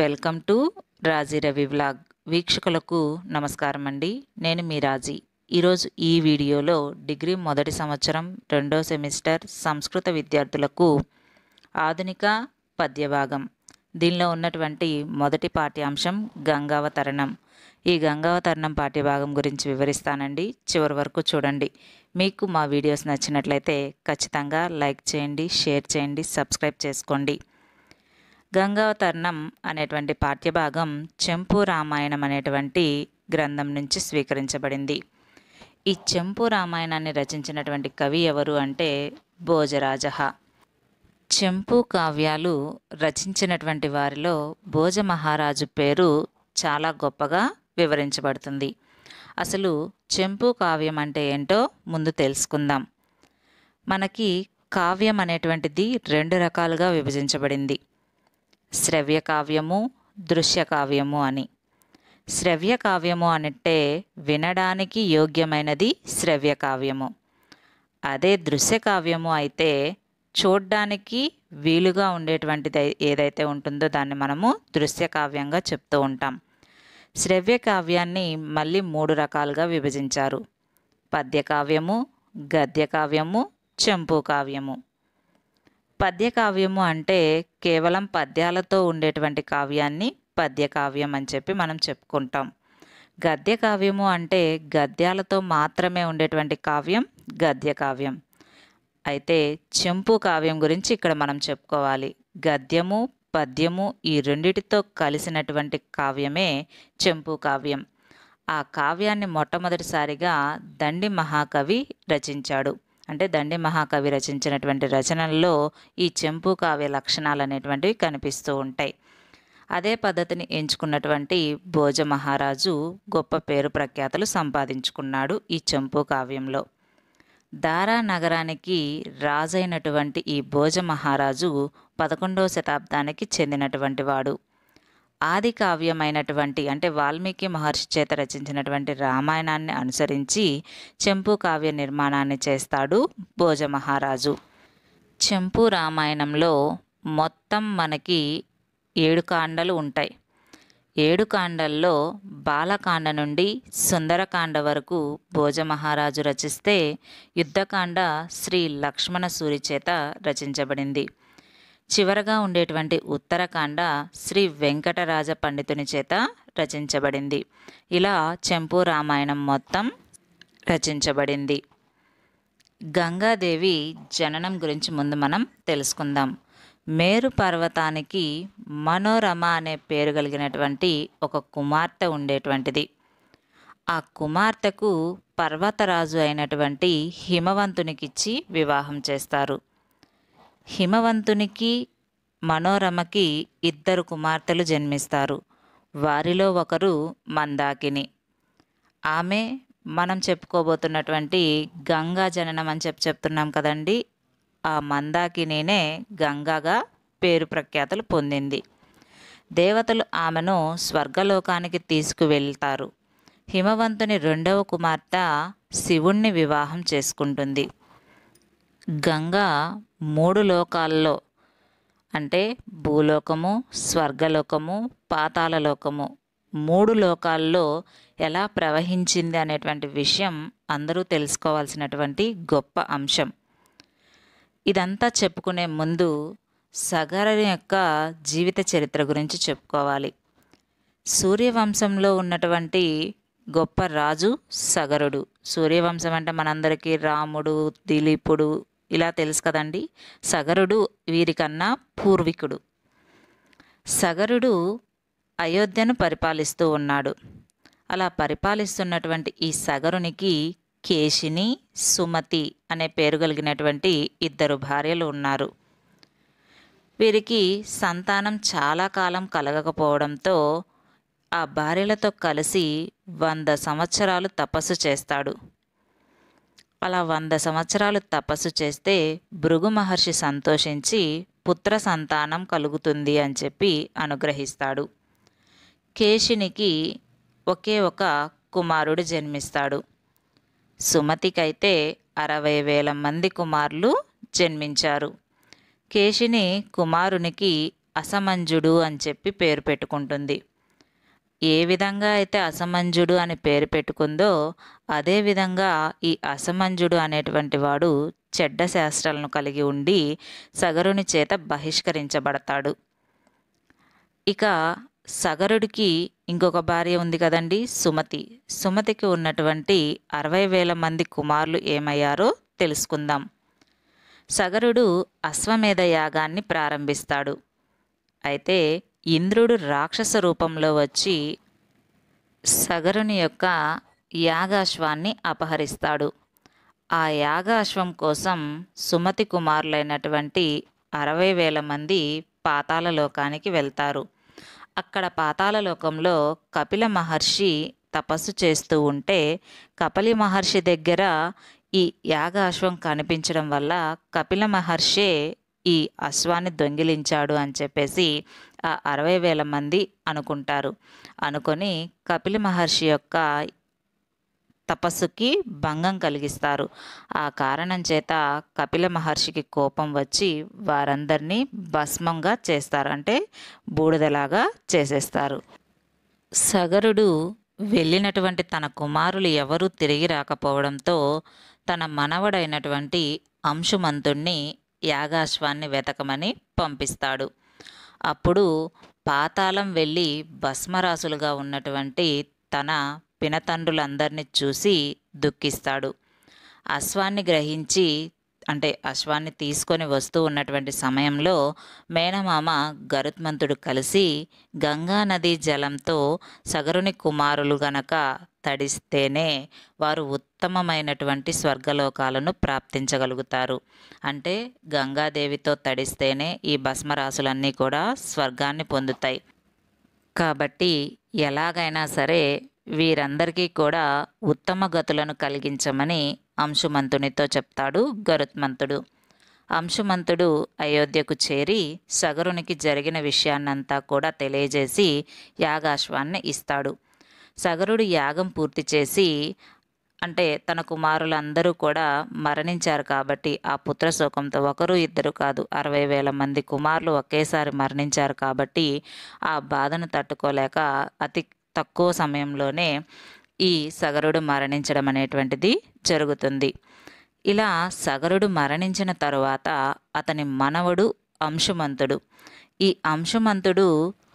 welcome to Raji Ravi vlog వీక్షకులకు నమస్కారం అండి నేను మీ రాజీ ఈరోజు ఈ వీడియోలో డిగ్రీ మొదటి సంవత్సరం రెండో సెమిస్టర్ సంస్కృత విద్యార్థులకు ఆధునిక పద్యభాగం దీనిలో ఉన్నటువంటి మొదటి పాఠ్యాంశం గంగావతరణం ఈ గంగావతరణం పాఠ్యభాగం గురించి వివరిస్తానండి చివరి వరకు చూడండి మీకు మా వీడియోస్ నచ్చినట్లయితే ఖచ్చితంగా లైక్ చేయండి షేర్ చేయండి సబ్స్క్రైబ్ చేసుకోండి గంగావతరణం అనేటువంటి పాఠ్యభాగం చెంపు రామాయణం అనేటువంటి గ్రంథం నుంచి స్వీకరించబడింది ఈ చెంపు రామాయణాన్ని రచించినటువంటి కవి ఎవరు అంటే భోజరాజహ చెంపు కావ్యాలు రచించినటువంటి వారిలో భోజ మహారాజు పేరు చాలా గొప్పగా వివరించబడుతుంది అసలు చెంపు కావ్యం అంటే ఏంటో ముందు తెలుసుకుందాం మనకి కావ్యం అనేటువంటిది రెండు రకాలుగా విభజించబడింది శ్రవ్య కావ్యము దృశ్య కావ్యము అని శ్రవ్య కావ్యము అంటే వినడానికి యోగ్యమైనది శ్రవ్య కావ్యము అదే దృశ్య కావ్యము అయితే చూడ్డానికి వీలుగా ఉండేటువంటిది ఏదైతే ఉంటుందో దాన్ని మనము దృశ్య కావ్యంగా చెప్తూ ఉంటాం శ్రవ్య కావ్యాన్ని మళ్ళీ మూడు రకాలుగా విభజించారు పద్య కావ్యము గద్య కావ్యము చెంపు కావ్యము పద్య కావ్యము అంటే కేవలం పద్యాలతో ఉండేటువంటి కావ్యాన్ని పద్య కావ్యం అని చెప్పి మనం చెప్పుకుంటాం గద్య కావ్యము అంటే గద్యాలతో మాత్రమే ఉండేటువంటి కావ్యం గద్య కావ్యం అయితే చెంపు కావ్యం గురించి ఇక్కడ మనం చెప్పుకోవాలి గద్యము పద్యము ఈ రెండిటితో కలిసినటువంటి కావ్యమే చెంపు కావ్యం ఆ కావ్యాన్ని మొట్టమొదటిసారిగా దండి మహాకవి రచించాడు అంటే దండి మహాకవి రచించినటువంటి రచనల్లో ఈ చెంపు కావ్య లక్షణాలు అనేటువంటివి కనిపిస్తూ ఉంటాయి అదే పద్ధతిని ఎంచుకున్నటువంటి భోజ మహారాజు గొప్ప పేరు ప్రఖ్యాతలు సంపాదించుకున్నాడు ఈ చెంపు కావ్యంలో దారా నగరానికి రాజైనటువంటి ఈ భోజ మహారాజు పదకొండవ శతాబ్దానికి చెందినటువంటి వాడు ఆది కావ్యమైనటువంటి అంటే వాల్మీకి మహర్షి చేత రచించినటువంటి రామాయణాన్ని అనుసరించి చెంపు కావ్య నిర్మాణాన్ని చేస్తాడు భోజ మహారాజు చెంపు రామాయణంలో మొత్తం మనకి ఏడు కాండలు ఉంటాయి ఏడు కాండల్లో బాలకాండ నుండి సుందరకాండ వరకు భోజ మహారాజు రచిస్తే యుద్ధకాండ శ్రీ లక్ష్మణ సూరి చేత రచించబడింది చివరగా ఉండేటువంటి ఉత్తరకాండ శ్రీ వెంకటరాజ పండితుని చేత రచించబడింది ఇలా చెంపు రామాయణం మొత్తం రచించబడింది గంగాదేవి జననం గురించి ముందు మనం తెలుసుకుందాం మేరు పర్వతానికి మనోరమ అనే పేరు కలిగినటువంటి ఒక కుమార్తె ఉండేటువంటిది ఆ కుమార్తెకు పర్వతరాజు అయినటువంటి హిమవంతునికిచ్చి వివాహం చేస్తారు హిమవంతునికి మనోరమకి ఇద్దరు కుమార్తెలు జన్మిస్తారు వారిలో ఒకరు మందాకిని ఆమె మనం చెప్పుకోబోతున్నటువంటి గంగా జననం అని చెప్పి చెప్తున్నాం కదండి ఆ మందాకినినే గంగాగా పేరు ప్రఖ్యాతలు పొందింది దేవతలు ఆమెను స్వర్గలోకానికి తీసుకువెళ్తారు హిమవంతుని రెండవ కుమార్తె శివుణ్ణి వివాహం చేసుకుంటుంది గంగా మూడు లోకాల్లో అంటే భూలోకము స్వర్గలోకము పాతాళలోకము మూడు లోకాల్లో ఎలా ప్రవహించింది అనేటువంటి విషయం అందరూ తెలుసుకోవాల్సినటువంటి గొప్ప అంశం ఇదంతా చెప్పుకునే ముందు సగరుని యొక్క జీవిత చరిత్ర గురించి చెప్పుకోవాలి సూర్యవంశంలో ఉన్నటువంటి గొప్ప రాజు సగరుడు సూర్యవంశం అంటే మనందరికీ రాముడు దిలీపుడు ఇలా తెలుసు కదండి సగరుడు వీరికన్నా పూర్వీకుడు సగరుడు అయోధ్యను పరిపాలిస్తూ ఉన్నాడు అలా పరిపాలిస్తున్నటువంటి ఈ సగరునికి కేశిని సుమతి అనే పేరు కలిగినటువంటి ఇద్దరు భార్యలు ఉన్నారు వీరికి సంతానం చాలా కాలం కలగకపోవడంతో ఆ భార్యలతో కలిసి వంద సంవత్సరాలు తపస్సు చేస్తాడు అలా వంద సంవత్సరాలు తపస్సు చేస్తే భృగు మహర్షి సంతోషించి పుత్ర సంతానం కలుగుతుంది అని చెప్పి అనుగ్రహిస్తాడు కేశినికి ఒకే ఒక కుమారుడు జన్మిస్తాడు సుమతికైతే అరవై వేల మంది కుమారులు జన్మించారు కేశిని కుమారునికి అసమంజుడు అని చెప్పి పేరు పెట్టుకుంటుంది ఏ విధంగా అయితే అసమంజుడు అని పేరు పెట్టుకుందో అదేవిధంగా ఈ అసమంజుడు అనేటువంటి వాడు చెడ్డ శాస్త్రాలను కలిగి ఉండి సగరుని చేత బహిష్కరించబడతాడు ఇక సగరుడికి ఇంకొక భార్య ఉంది కదండి సుమతి సుమతికి ఉన్నటువంటి అరవై వేల మంది కుమారులు ఏమయ్యారో తెలుసుకుందాం సగరుడు అశ్వమేధ యాగాన్ని ప్రారంభిస్తాడు అయితే ఇంద్రుడు రాక్షస రూపంలో వచ్చి సగరుని యొక్క యాగాశ్వాన్ని అపహరిస్తాడు ఆ యాగాశ్వం కోసం సుమతి కుమారులైనటువంటి అరవై వేల మంది పాతాళ లోకానికి వెళ్తారు అక్కడ పాతాళ లోకంలో కపిల మహర్షి తపస్సు చేస్తూ ఉంటే కపిలి మహర్షి దగ్గర ఈ యాగాశ్వం కనిపించడం వల్ల కపిల మహర్షే ఈ అశ్వాన్ని దొంగిలించాడు అని చెప్పేసి ఆ అరవై వేల మంది అనుకుంటారు అనుకొని కపిల మహర్షి యొక్క తపస్సుకి భంగం కలిగిస్తారు ఆ కారణం చేత కపిల మహర్షికి కోపం వచ్చి వారందరినీ భస్మంగా చేస్తారు అంటే బూడిదలాగా చేసేస్తారు సగరుడు వెళ్ళినటువంటి తన కుమారులు ఎవరూ తిరిగి రాకపోవడంతో తన మనవడైనటువంటి అంశుమంతుణ్ణి యాగాశ్వాన్ని వెతకమని పంపిస్తాడు అప్పుడు పాతాళం వెళ్ళి భస్మరాసులుగా ఉన్నటువంటి తన పినతండ్రులందరినీ చూసి దుఃఖిస్తాడు అశ్వాన్ని గ్రహించి అంటే అశ్వాన్ని తీసుకొని వస్తూ ఉన్నటువంటి సమయంలో మేనమామ గరుత్మంతుడు కలిసి గంగా నదీ జలంతో సగరుని కుమారులు గనక తడిస్తేనే వారు ఉత్తమమైనటువంటి స్వర్గలోకాలను ప్రాప్తించగలుగుతారు అంటే గంగాదేవితో తడిస్తేనే ఈ భస్మరాశులన్నీ కూడా స్వర్గాన్ని పొందుతాయి కాబట్టి ఎలాగైనా సరే వీరందరికీ కూడా ఉత్తమ గతులను కలిగించమని అంశుమంతునితో చెప్తాడు గరుత్మంతుడు అంశుమంతుడు అయోధ్యకు చేరి సగరునికి జరిగిన విషయాన్నంతా కూడా తెలియజేసి యాగాశ్వాన్ని ఇస్తాడు సగరుడు యాగం పూర్తి చేసి అంటే తన కుమారులందరూ కూడా మరణించారు కాబట్టి ఆ పుత్ర శోకంతో ఒకరు ఇద్దరు కాదు అరవై వేల మంది కుమారులు ఒకేసారి మరణించారు కాబట్టి ఆ బాధను తట్టుకోలేక అతి తక్కువ సమయంలోనే ఈ సగరుడు మరణించడం అనేటువంటిది జరుగుతుంది ఇలా సగరుడు మరణించిన తరువాత అతని మనవడు అంశుమంతుడు ఈ అంశుమంతుడు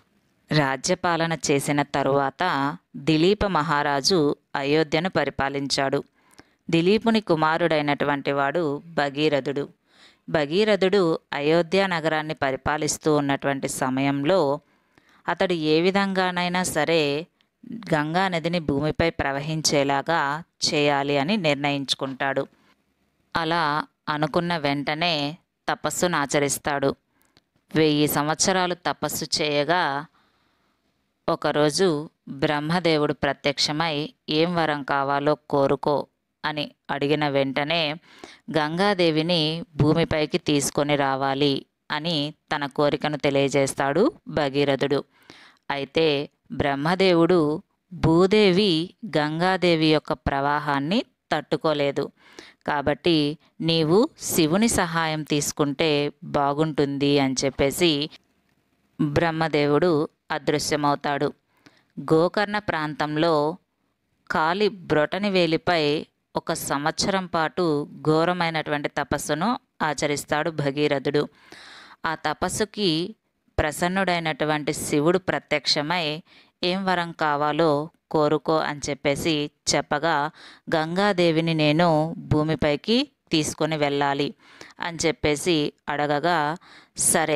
రాజ్యపాలన చేసిన తరువాత దిలీప మహారాజు అయోధ్యను పరిపాలించాడు దిలీపుని కుమారుడైనటువంటి వాడు భగీరథుడు భగీరథుడు అయోధ్య నగరాన్ని పరిపాలిస్తూ ఉన్నటువంటి సమయంలో అతడు ఏ విధంగానైనా సరే గంగా నదిని భూమిపై ప్రవహించేలాగా చేయాలి అని నిర్ణయించుకుంటాడు అలా అనుకున్న వెంటనే తపస్సును ఆచరిస్తాడు వెయ్యి సంవత్సరాలు తపస్సు చేయగా ఒకరోజు బ్రహ్మదేవుడు ప్రత్యక్షమై ఏం వరం కావాలో కోరుకో అని అడిగిన వెంటనే గంగాదేవిని భూమిపైకి తీసుకొని రావాలి అని తన కోరికను తెలియజేస్తాడు భగీరథుడు అయితే బ్రహ్మదేవుడు భూదేవి గంగాదేవి యొక్క ప్రవాహాన్ని తట్టుకోలేదు కాబట్టి నీవు శివుని సహాయం తీసుకుంటే బాగుంటుంది అని చెప్పేసి బ్రహ్మదేవుడు అదృశ్యమవుతాడు గోకర్ణ ప్రాంతంలో కాలి బ్రొటని వేలిపై ఒక సంవత్సరం పాటు ఘోరమైనటువంటి తపస్సును ఆచరిస్తాడు భగీరథుడు ఆ తపస్సుకి ప్రసన్నుడైనటువంటి శివుడు ప్రత్యక్షమై ఏం వరం కావాలో కోరుకో అని చెప్పేసి చెప్పగా గంగాదేవిని నేను భూమిపైకి తీసుకొని వెళ్ళాలి అని చెప్పేసి అడగగా సరే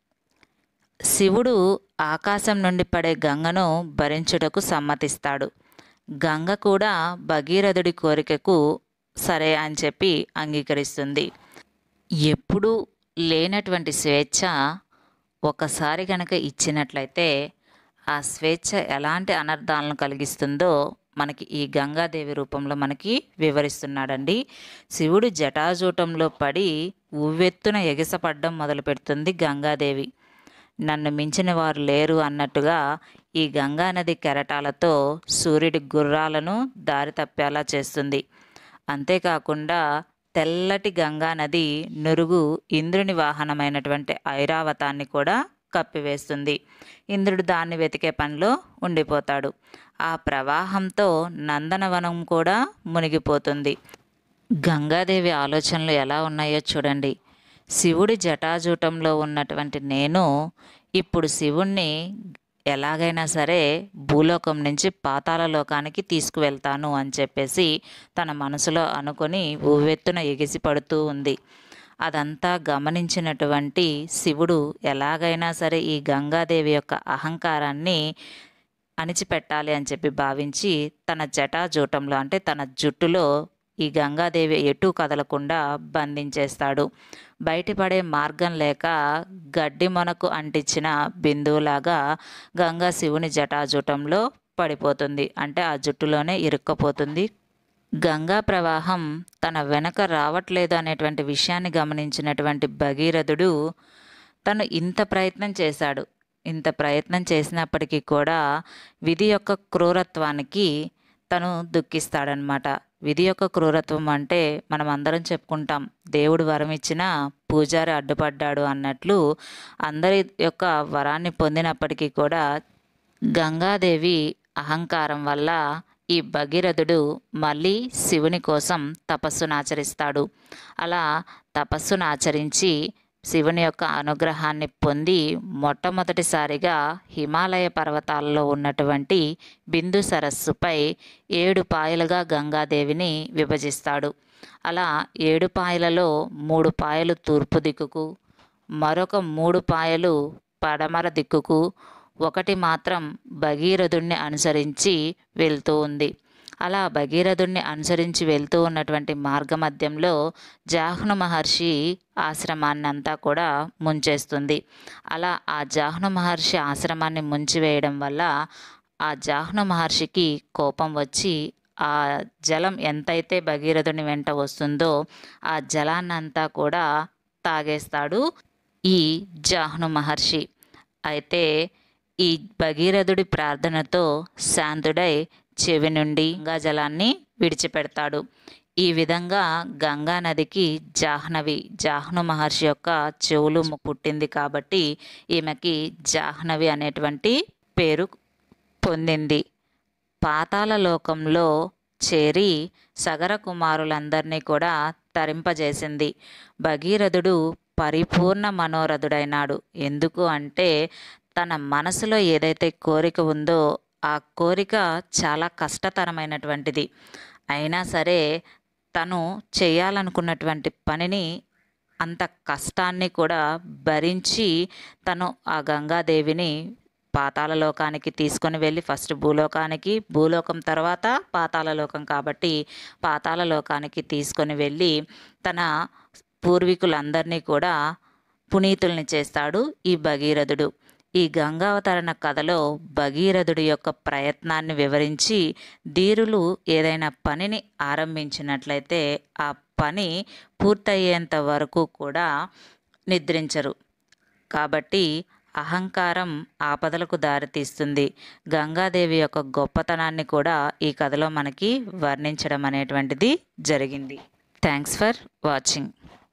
శివుడు ఆకాశం నుండి పడే గంగను భరించుటకు సమ్మతిస్తాడు గంగ కూడా భగీరథుడి కోరికకు సరే అని చెప్పి అంగీకరిస్తుంది ఎప్పుడూ లేనటువంటి స్వేచ్ఛ ఒకసారి కనుక ఇచ్చినట్లయితే ఆ స్వేచ్ఛ ఎలాంటి అనర్థాలను కలిగిస్తుందో మనకి ఈ గంగాదేవి రూపంలో మనకి వివరిస్తున్నాడండి శివుడు జటాజూటంలో పడి ఉవ్వెత్తున ఎగిసపడ్డం మొదలు పెడుతుంది గంగాదేవి నన్ను మించిన వారు లేరు అన్నట్టుగా ఈ గంగానది కెరటాలతో సూర్యుడి గుర్రాలను దారి తప్పేలా చేస్తుంది అంతేకాకుండా తెల్లటి గంగానది నురుగు ఇంద్రుని వాహనమైనటువంటి ఐరావతాన్ని కూడా కప్పివేస్తుంది ఇంద్రుడు దాన్ని వెతికే పనిలో ఉండిపోతాడు ఆ ప్రవాహంతో నందనవనం కూడా మునిగిపోతుంది గంగాదేవి ఆలోచనలు ఎలా ఉన్నాయో చూడండి శివుడి జటాజూటంలో ఉన్నటువంటి నేను ఇప్పుడు శివుణ్ణి ఎలాగైనా సరే భూలోకం నుంచి పాతాళ లోకానికి తీసుకువెళ్తాను అని చెప్పేసి తన మనసులో అనుకొని ఉవ్వెత్తున ఎగిసి పడుతూ ఉంది అదంతా గమనించినటువంటి శివుడు ఎలాగైనా సరే ఈ గంగాదేవి యొక్క అహంకారాన్ని అణిచిపెట్టాలి అని చెప్పి భావించి తన జటాజూటంలో అంటే తన జుట్టులో ఈ గంగాదేవి ఎటు కదలకుండా బంధించేస్తాడు బయటపడే మార్గం లేక గడ్డి మొనకు అంటించిన బిందువులాగా గంగా శివుని జటాజూటంలో పడిపోతుంది అంటే ఆ జుట్టులోనే ఇరుక్కపోతుంది గంగా ప్రవాహం తన వెనక రావట్లేదు అనేటువంటి విషయాన్ని గమనించినటువంటి భగీరథుడు తను ఇంత ప్రయత్నం చేశాడు ఇంత ప్రయత్నం చేసినప్పటికీ కూడా విధి యొక్క క్రూరత్వానికి తను దుఃఖిస్తాడనమాట విధి యొక్క క్రూరత్వం అంటే మనం అందరం చెప్పుకుంటాం దేవుడు వరం ఇచ్చిన పూజారి అడ్డుపడ్డాడు అన్నట్లు అందరి యొక్క వరాన్ని పొందినప్పటికీ కూడా గంగాదేవి అహంకారం వల్ల ఈ భగీరథుడు మళ్ళీ శివుని కోసం తపస్సును ఆచరిస్తాడు అలా తపస్సును ఆచరించి శివుని యొక్క అనుగ్రహాన్ని పొంది మొట్టమొదటిసారిగా హిమాలయ పర్వతాల్లో ఉన్నటువంటి బిందు సరస్సుపై ఏడు పాయలుగా గంగాదేవిని విభజిస్తాడు అలా ఏడు పాయలలో మూడు పాయలు తూర్పు దిక్కుకు మరొక మూడు పాయలు పడమర దిక్కుకు ఒకటి మాత్రం భగీరథుణ్ణి అనుసరించి వెళ్తూ ఉంది అలా భగీరథుణ్ణి అనుసరించి వెళ్తూ ఉన్నటువంటి మార్గమధ్యంలో జాహ్ను మహర్షి ఆశ్రమాన్ని అంతా కూడా ముంచేస్తుంది అలా ఆ జాహ్ను మహర్షి ఆశ్రమాన్ని ముంచివేయడం వల్ల ఆ జాహ్ను మహర్షికి కోపం వచ్చి ఆ జలం ఎంతైతే భగీరథుని వెంట వస్తుందో ఆ జలాన్నంతా కూడా తాగేస్తాడు ఈ జాహ్ను మహర్షి అయితే ఈ భగీరథుడి ప్రార్థనతో శాంతుడై చెవి నుండి గంగా జలాన్ని విడిచిపెడతాడు ఈ విధంగా గంగా నదికి జాహ్నవి జాహ్ను మహర్షి యొక్క చెవులు పుట్టింది కాబట్టి ఈమెకి జాహ్నవి అనేటువంటి పేరు పొందింది పాతాళ లోకంలో చేరి సగర కుమారులందరినీ కూడా తరింపజేసింది భగీరథుడు పరిపూర్ణ మనోరథుడైనాడు ఎందుకు అంటే తన మనసులో ఏదైతే కోరిక ఉందో ఆ కోరిక చాలా కష్టతరమైనటువంటిది అయినా సరే తను చేయాలనుకున్నటువంటి పనిని అంత కష్టాన్ని కూడా భరించి తను ఆ గంగాదేవిని పాతాళ లోకానికి తీసుకొని వెళ్ళి ఫస్ట్ భూలోకానికి భూలోకం తర్వాత పాతాళ లోకం కాబట్టి పాతాళ లోకానికి తీసుకొని వెళ్ళి తన పూర్వీకులందరినీ కూడా పునీతుల్ని చేస్తాడు ఈ భగీరథుడు ఈ గంగావతరణ కథలో భగీరథుడి యొక్క ప్రయత్నాన్ని వివరించి ధీరులు ఏదైనా పనిని ఆరంభించినట్లయితే ఆ పని పూర్తయ్యేంత వరకు కూడా నిద్రించరు కాబట్టి అహంకారం ఆపదలకు దారితీస్తుంది గంగాదేవి యొక్క గొప్పతనాన్ని కూడా ఈ కథలో మనకి వర్ణించడం అనేటువంటిది జరిగింది థ్యాంక్స్ ఫర్ వాచింగ్